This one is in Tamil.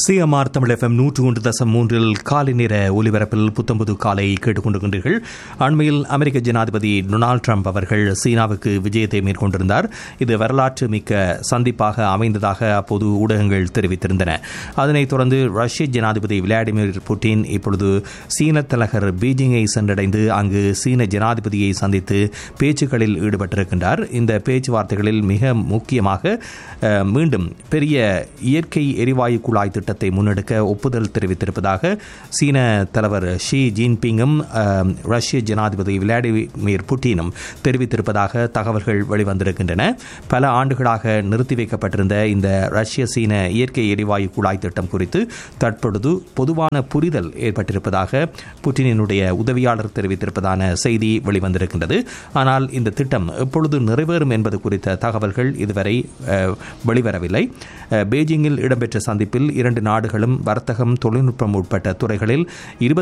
சிஎம்ஆர் தமிழ் எஃப்எம் நூற்று ஒன்று தசம் மூன்றில் காலை நேர ஒலிபரப்பில் புத்தம்புது காலை கேட்டுக்கொண்டிருக்கின்றீர்கள் அண்மையில் அமெரிக்க ஜனாதிபதி டொனால்டு ட்ரம்ப் அவர்கள் சீனாவுக்கு விஜயத்தை மேற்கொண்டிருந்தார் இது வரலாற்று மிக்க சந்திப்பாக அமைந்ததாக அப்போது ஊடகங்கள் தெரிவித்திருந்தன அதனைத் தொடர்ந்து ரஷ்ய ஜனாதிபதி விளாடிமிர் புட்டின் இப்பொழுது சீன தலைநகர் பீஜிங்கை சென்றடைந்து அங்கு சீன ஜனாதிபதியை சந்தித்து பேச்சுக்களில் ஈடுபட்டிருக்கின்றார் இந்த பேச்சுவார்த்தைகளில் மிக முக்கியமாக அஹ், மீண்டும் பெரிய இயற்கை எரிவாயு குழாய் திட்டத்தை முன்னெடுக்க ஒப்புதல் தெரிவித்திருப்பதாக சீன தலைவர் ஷி ஜின்பிங்கும் அஹ், ரஷ்ய ஜனாதிபதி விளாடிமிர் புட்டினும் தெரிவித்திருப்பதாக தகவல்கள் வெளிவந்திருக்கின்றன பல ஆண்டுகளாக நிறுத்தி வைக்கப்பட்டிருந்த இந்த ரஷ்ய சீன இயற்கை எரிவாயு குழாய் திட்டம் குறித்து தற்பொழுது பொதுவான புரிதல் ஏற்பட்டிருப்பதாக புட்டினினுடைய உதவியாளர் தெரிவித்திருப்பதான செய்தி வெளிவந்திருக்கின்றது ஆனால் இந்த திட்டம் எப்பொழுது நிறைவேறும் என்பது குறித்த தகவல்கள் இதுவரை அஹ், வெளிவரவில்லை அஹ், பெய்ஜிங்கில் இடம்பெற்ற சந்திப்பில் இரண்டு நாடுகளும் வர்த்தகம் தொழில்நுட்பம் உட்பட்ட துறைகளில் இருபது